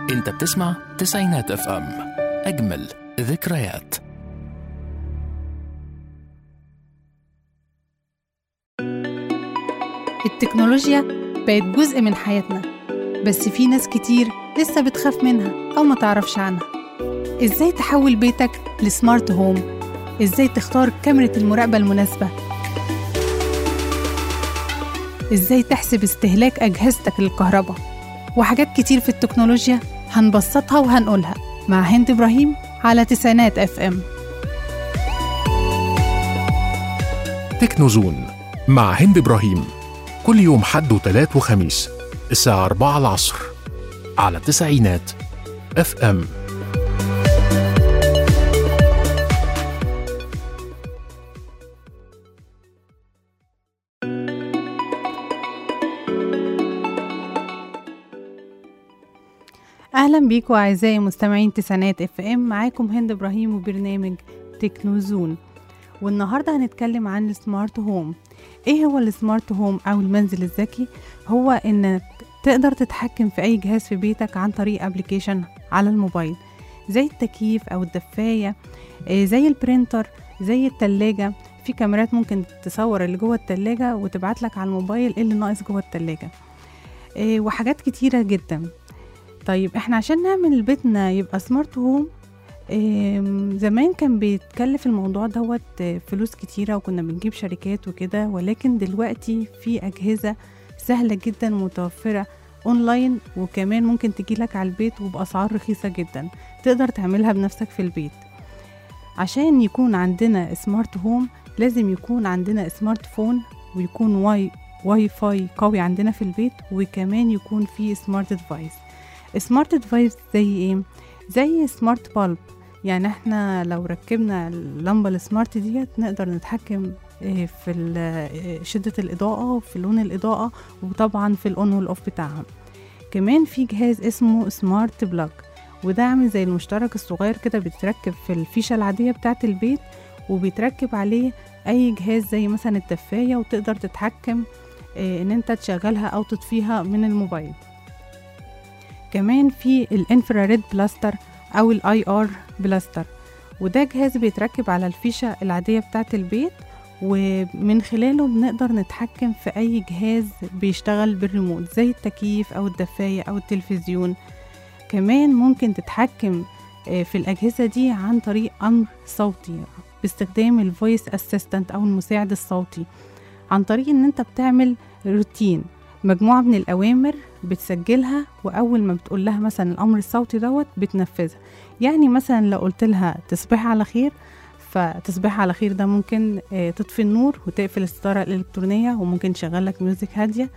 انت بتسمع تسعينات اف ام اجمل ذكريات التكنولوجيا بقت جزء من حياتنا بس في ناس كتير لسه بتخاف منها أو ما تعرفش عنها إزاي تحول بيتك لسمارت هوم إزاي تختار كاميرا المراقبة المناسبة إزاي تحسب استهلاك أجهزتك للكهرباء وحاجات كتير في التكنولوجيا هنبسطها وهنقولها مع هند إبراهيم على تسعينات اف ام تكنوزون مع هند إبراهيم كل يوم حد وتلات وخميس الساعة 4 العصر على تسعينات اف ام اهلا بيكم اعزائي مستمعين تسعينات اف ام معاكم هند ابراهيم وبرنامج تكنوزون والنهارده هنتكلم عن السمارت هوم ايه هو السمارت هوم او المنزل الذكي هو انك تقدر تتحكم في اي جهاز في بيتك عن طريق ابلكيشن على الموبايل زي التكييف او الدفايه إيه زي البرينتر زي التلاجة في كاميرات ممكن تصور اللي جوه التلاجة وتبعت لك على الموبايل ايه اللي ناقص جوه التلاجة إيه وحاجات كتيرة جدا طيب احنا عشان نعمل بيتنا يبقى سمارت هوم إيه زمان كان بيتكلف الموضوع دوت آه، فلوس كتيرة وكنا بنجيب شركات وكده ولكن دلوقتي في أجهزة سهلة جدا متوفرة اونلاين وكمان ممكن تجيلك على البيت وبأسعار رخيصة جدا تقدر تعملها بنفسك في البيت عشان يكون عندنا سمارت هوم لازم يكون عندنا سمارت فون ويكون واي واي فاي قوي عندنا في البيت وكمان يكون في سمارت ديفايس سمارت ديفايس زي ايه زي سمارت بالب يعني احنا لو ركبنا اللمبة السمارت ديت نقدر نتحكم إيه، في ال- إيه، شدة الإضاءة وفي لون الإضاءة وطبعا في الأون والأوف بتاعها كمان في جهاز اسمه سمارت بلاج وده عامل زي المشترك الصغير كده بيتركب في الفيشة العادية بتاعة البيت وبيتركب عليه أي جهاز زي مثلا الدفاية وتقدر تتحكم إيه، إن أنت تشغلها أو تطفيها من الموبايل كمان في الانفراريد بلاستر او الاي ار بلاستر وده جهاز بيتركب على الفيشة العادية بتاعة البيت ومن خلاله بنقدر نتحكم في أي جهاز بيشتغل بالريموت زي التكييف أو الدفاية أو التلفزيون كمان ممكن تتحكم آه، في الأجهزة دي عن طريق أمر صوتي باستخدام الفويس اسيستنت أو المساعد الصوتي عن طريق إن أنت بتعمل روتين مجموعة من الأوامر بتسجلها وأول ما بتقول لها مثلا الأمر الصوتي دوت بتنفذها يعني مثلا لو قلت لها تصبح على خير فتصبح على خير ده ممكن آه، تطفي النور وتقفل الستارة الإلكترونية وممكن تشغل لك ميوزك هادية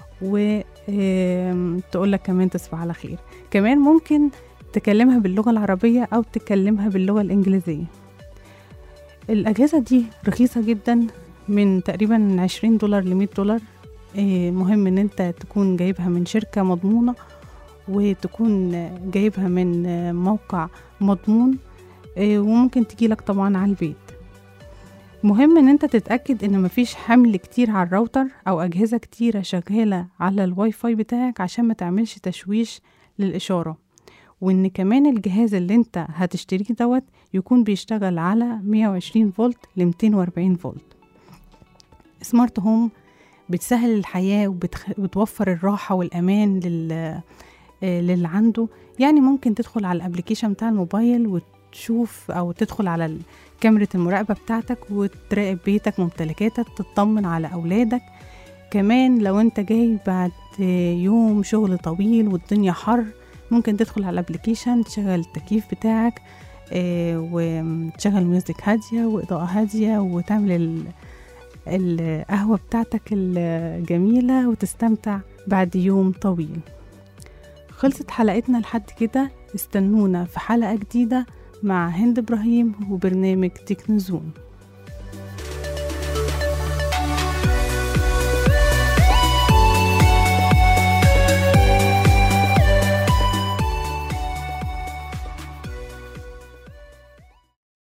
وتقول لك كمان تصبح على خير كمان ممكن تكلمها باللغة العربية أو تكلمها باللغة الإنجليزية الأجهزة دي رخيصة جدا من تقريبا 20 دولار ل 100 دولار آه، مهم ان انت تكون جايبها من شركة مضمونة وتكون آه، جايبها من آه، موقع مضمون آه، وممكن تجيلك طبعا على البيت مهم ان انت تتأكد ان مفيش حمل كتير على الراوتر او اجهزة كتيرة شغالة على الواي فاي بتاعك عشان ما تعملش تشويش للإشارة وان كمان الجهاز اللي انت هتشتريه دوت يكون بيشتغل على 120 فولت ل 240 فولت سمارت هوم بتسهل الحياة وبتخ... وبتوفر الراحة والأمان لل... آه، للي عنده يعني ممكن تدخل على الابليكيشن بتاع الموبايل وتشوف أو تدخل على ال- كاميرا المراقبة بتاعتك وتراقب بيتك ممتلكاتك تطمن على أولادك كمان لو انت جاي بعد آه، يوم شغل طويل والدنيا حر ممكن تدخل على الابليكيشن تشغل التكييف بتاعك آه، وتشغل ميوزك هادية وإضاءة هادية وتعمل ال... القهوة بتاعتك الجميلة وتستمتع بعد يوم طويل خلصت حلقتنا لحد كده استنونا في حلقة جديدة مع هند إبراهيم وبرنامج تكنوزون